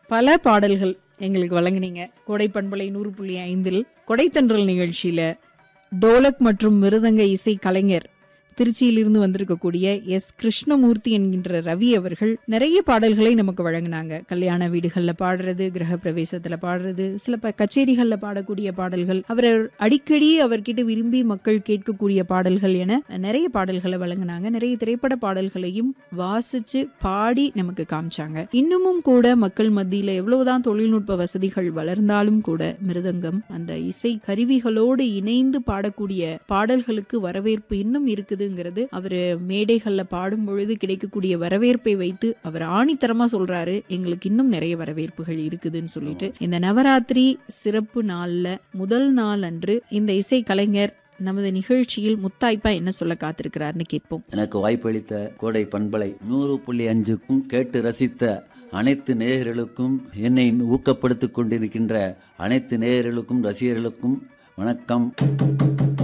பல பாடல்கள் எங்களுக்கு வழங்குனீங்க கோடை பண்பலை நூறு புள்ளி ஐந்தில் கொடைத்தன்றல் நிகழ்ச்சியில டோலக் மற்றும் மிருதங்க இசை கலைஞர் திருச்சியிலிருந்து வந்திருக்கக்கூடிய எஸ் கிருஷ்ணமூர்த்தி என்கின்ற ரவி அவர்கள் நிறைய பாடல்களை நமக்கு வழங்கினாங்க கல்யாண வீடுகள்ல பாடுறது கிரக பிரவேசத்துல பாடுறது சில ப கச்சேரிகள்ல பாடக்கூடிய பாடல்கள் அவர் அடிக்கடி அவர்கிட்ட விரும்பி மக்கள் கேட்கக்கூடிய பாடல்கள் என நிறைய பாடல்களை வழங்கினாங்க நிறைய திரைப்பட பாடல்களையும் வாசிச்சு பாடி நமக்கு காமிச்சாங்க இன்னமும் கூட மக்கள் மத்தியில எவ்வளவுதான் தொழில்நுட்ப வசதிகள் வளர்ந்தாலும் கூட மிருதங்கம் அந்த இசை கருவிகளோடு இணைந்து பாடக்கூடிய பாடல்களுக்கு வரவேற்பு இன்னும் இருக்குதுங்கிறது அவரு மேடைகள்ல பாடும் பொழுது கிடைக்கக்கூடிய வரவேற்பை வைத்து அவர் ஆணித்தரமா சொல்றாரு எங்களுக்கு இன்னும் நிறைய வரவேற்புகள் இருக்குதுன்னு சொல்லிட்டு இந்த நவராத்திரி சிறப்பு நாள்ல முதல் நாள் அன்று இந்த இசை கலைஞர் நமது நிகழ்ச்சியில் முத்தாய்ப்பா என்ன சொல்ல காத்திருக்கிறார்னு கேட்போம் எனக்கு வாய்ப்பளித்த கோடை பண்பலை நூறு புள்ளி அஞ்சுக்கும் கேட்டு ரசித்த அனைத்து நேயர்களுக்கும் என்னை ஊக்கப்படுத்திக் கொண்டிருக்கின்ற அனைத்து நேயர்களுக்கும் ரசிகர்களுக்கும் வணக்கம்